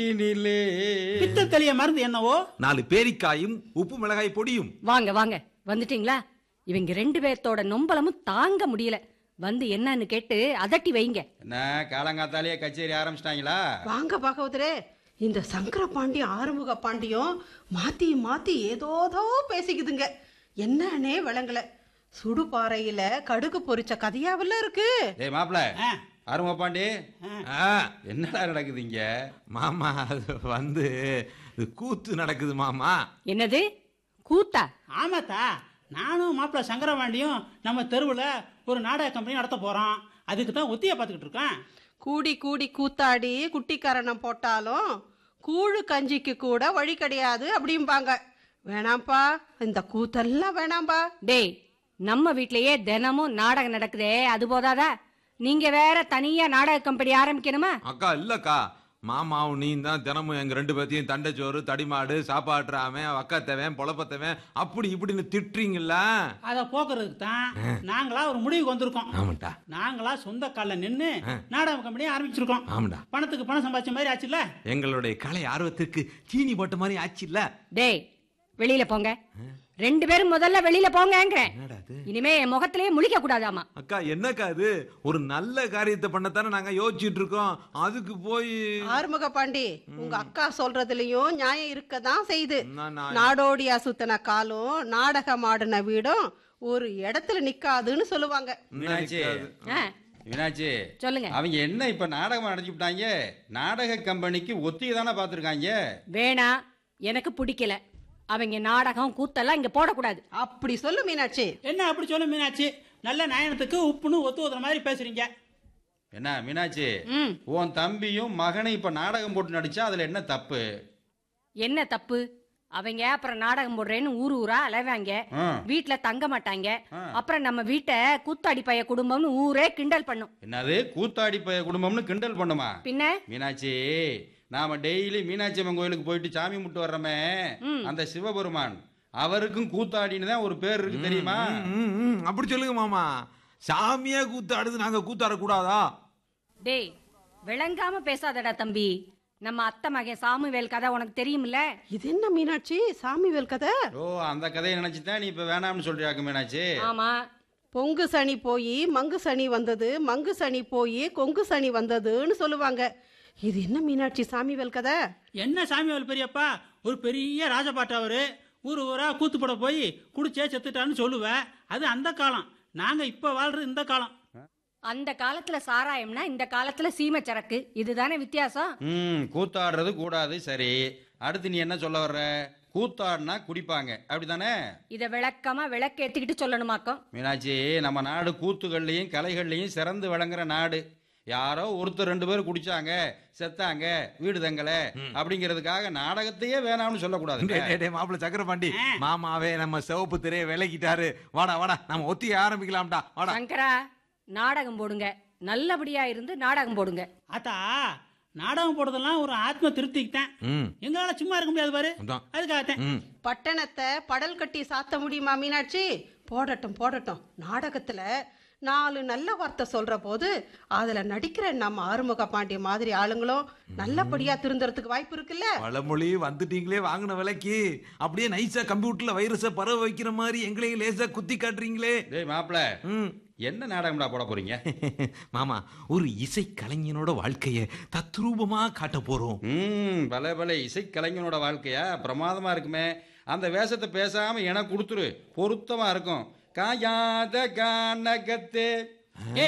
நீலே பித்த தெளிய மருந்து என்னவோ நாலு பேரிக்காயும் உப்பு மிளகாய் பொடியும் வாங்க வாங்க வந்துட்டீங்களா இவங்க ரெண்டு பேர்த்தோட நொம்பலமும் தாங்க முடியல வந்து என்னன்னு கேட்டு அதட்டி வைங்க என்ன காலங்காத்தாலேயே கச்சேரி ஆரம்பிச்சிட்டாங்களா வாங்க பாகவதரே இந்த சங்கர பாண்டியும் ஆறுமுக பாண்டியும் மாத்தி மாத்தி ஏதோதோ பேசிக்குதுங்க என்னன்னே விளங்கல சுடுபாறையில கடுகு பொரிச்ச கதையாவில்ல இருக்கு டேய் மாப்பிள ஆ, ஆறுமுக பாண்டி ஆ, என்னடா நடக்குது இங்க மாமா அது வந்து இது கூத்து நடக்குது மாமா என்னது கூத்தா ஆமாத்தா நானும் மாப்பிள்ள சங்கரவாண்டியும் நம்ம தெருவில் ஒரு நாடக கம்பெனி நடத்த போறோம் அதுக்கு தான் ஒத்தியை பார்த்துக்கிட்டு இருக்கேன் கூடி கூடி கூத்தாடி குட்டிக்கரணம் போட்டாலும் கூழு கஞ்சிக்கு கூட வழி கிடையாது அப்படிம்பாங்க வேணாம்ப்பா இந்த கூத்தெல்லாம் வேணாம்பா டேய் நம்ம வீட்லயே தினமும் நாடகம் நடக்குதே அது போதாதா நீங்க வேற தனியா நாடக கம்பெனி ஆரம்பிக்கணுமா அக்கா இல்லக்கா மாமாவும் நீ தான் தினமும் எங்க ரெண்டு பேர்த்தையும் தண்டைச்சோறு தடிமாடு சாப்பாட்டுறாமன் வக்கத்தவன் பொழப்பத்தவன் அப்படி இப்படின்னு திட்டுறீங்கல்ல அதை போக்குறதுக்கு தான் நாங்களா ஒரு முடிவுக்கு வந்திருக்கோம் ஆமாண்டா நாங்களா சொந்த காலில் நின்று நாடக கம்பெனி ஆரம்பிச்சிருக்கோம் ஆமாண்டா பணத்துக்கு பணம் சம்பாதிச்ச மாதிரி ஆச்சுல்ல எங்களுடைய கலை ஆர்வத்திற்கு தீனி போட்ட மாதிரி ஆச்சுல்ல டேய் வெளியில போங்க ரெண்டு பேரும் முதல்ல வெளியில போங்கங்கிறேன் என்னடா இது இனிமே என் முகத்திலேயே முழிக்க கூடாதாமா அக்கா என்னக்கா இது ஒரு நல்ல காரியத்தை பண்ணத்தானே நாங்க யோசிச்சுட்டு இருக்கோம் அதுக்கு போய் ஆறுமுக பாண்டி உங்க அக்கா சொல்றதுலயும் நியாயம் இருக்கதான் செய்யுது நான் நான் நாடோடியா சுத்தின காலும் நாடகம் ஆடின வீடும் ஒரு இடத்துல நிக்காதுன்னு சொல்லுவாங்க மீனாட்சி ஆ, மீனாட்சி சொல்லுங்க அவங்க என்ன இப்ப நாடகம் நடத்தி விட்டாங்க நாடக கம்பெனிக்கு ஒத்திகை தானே பார்த்துருக்காங்க வேணாம் எனக்கு பிடிக்கல அவங்க நாடகம் கூத்தெல்லாம் இங்க போடக்கூடாது அப்படி சொல்லு மீனாட்சி என்ன அப்படி சொல்ல மீனாட்சி நல்ல நயனத்துக்கு உப்புன்னு ஒத்து ஊதுற மாதிரி பேசுறீங்க என்ன மீனாட்சி ம் உன் தம்பியும் மகனும் இப்ப நாடகம் போட்டு நடிச்சா அதுல என்ன தப்பு என்ன தப்பு அவங்க அப்புறம் நாடகம் போடுறேன்னு ஊர் ஊரா அலைவாங்க ஆ. வீட்ல தங்க மாட்டாங்க ஆ. அப்புறம் நம்ம வீட்டை கூத்தாடி பைய குடும்பம்னு ஊரே கிண்டல் பண்ணும் என்னது கூத்தாடி பைய குடும்பம்னு கிண்டல் பண்ணுமா பின்ன மீனாட்சி நாம டெய்லி மீனாட்சி அம்மன் கோயிலுக்கு போயிட்டு சாமி முட்டு வர்றோமே அந்த சிவபெருமான் அவருக்கும் கூத்தாடின்னு தான் ஒரு பேர் இருக்கு தெரியுமா ம், ம், அப்படி சொல்லுங்க மாமா சாமியா கூத்தாடுது நாங்க கூத்தாட கூடாதா டேய் விளங்காம பேசாதடா தம்பி நம்ம அத்தை மகன் சாமுவேல் கதை உனக்கு தெரியும்ல இது என்ன மீனாட்சி சாமிவேல் கதை ஓ அந்த கதையை நினைச்சுதான் நீ இப்ப வேணாம்னு சொல்றியாக்கு மீனாட்சி ஆமா பொங்கு சனி போய் மங்கு சனி வந்தது மங்கு சனி போய் கொங்கு சனி வந்ததுன்னு சொல்லுவாங்க இது என்ன மீனாட்சி சாமிவேல் கதை என்ன சாமியால் பெரியப்பா ஒரு பெரிய ராஜபாட்டு அவரு ஊர் ஊரா கூத்து போட போய் குடிச்சே செத்துட்டான்னு சொல்லுவேன் அது அந்த காலம் நாங்க இப்ப வாழ்றது இந்த காலம் அந்த காலத்துல சாராயம்னா இந்த காலத்துல சீமை சரக்கு இதுதானே வித்தியாசம் ம் கூத்தாடுறது கூடாது சரி அடுத்து நீ என்ன சொல்ல வர்ற கூத்தாடினா குடிப்பாங்க அப்படிதானே இத விளக்கமா விளக்கு ஏத்திக்கிட்டு சொல்லணுமாக்கம் மீனாட்சி நம்ம நாடு கூத்துகள்லையும் கலைகள்லையும் சிறந்து விளங்குற நாடு யாரோ ஒருத்தர் ரெண்டு பேர் குடிச்சாங்க செத்தாங்க வீடு தங்கல அப்படிங்கிறதுக்காக நாடகத்தையே வேணாம்னு சொல்லக்கூடாது டேய், டேய், டேய், மாப்பிள்ளை சக்கரபாண்டி மாமாவே நம்ம சிவப்பு திரையை விலகிட்டாரு வாடா வாடா நம்ம ஒத்திய ஆரம்பிக்கலாம்டா வாடா சங்கரா நாடகம் போடுங்க நல்லபடியா இருந்து நாடகம் போடுங்க ஆத்தா நாடகம் போடுறதெல்லாம் ஒரு ஆத்ம திருப்திக்கு தான் ம் எங்களால சும்மா இருக்க முடியாது பாரு அதான். அதுக்காகத்தான் ம் பட்டணத்தை படல் கட்டி சாத்த முடியுமா மீனாட்சி போடட்டும் போடட்டும் நாடகத்துல நாலு நல்ல வார்த்தை சொல்ற போது அதுல நடிக்கிற நம்ம ஆறுமுக பாண்டிய மாதிரி ஆளுங்களும் நல்லபடியா திருந்துறதுக்கு வாய்ப்பு இருக்குல்ல பழமொழி வந்துட்டீங்களே வாங்கின விலைக்கு அப்படியே நைஸா கம்ப்யூட்டர்ல வைரஸை பரவ வைக்கிற மாதிரி எங்களையும் லேசா குத்தி காட்டுறீங்களே டேய் மாப்பிள ம் என்ன நாடகம்டா போட போறீங்க மாமா ஒரு இசை கலைஞனோட வாழ்க்கைய தத்ரூபமா காட்ட போறோம் ம் பல பல இசைக்கலைஞனோட வாழ்க்கையா பிரமாதமா இருக்குமே அந்த வேஷத்தை பேசாம எனக்கு கொடுத்துரு பொருத்தமா இருக்கும் காயாத கானகத்தே ஏ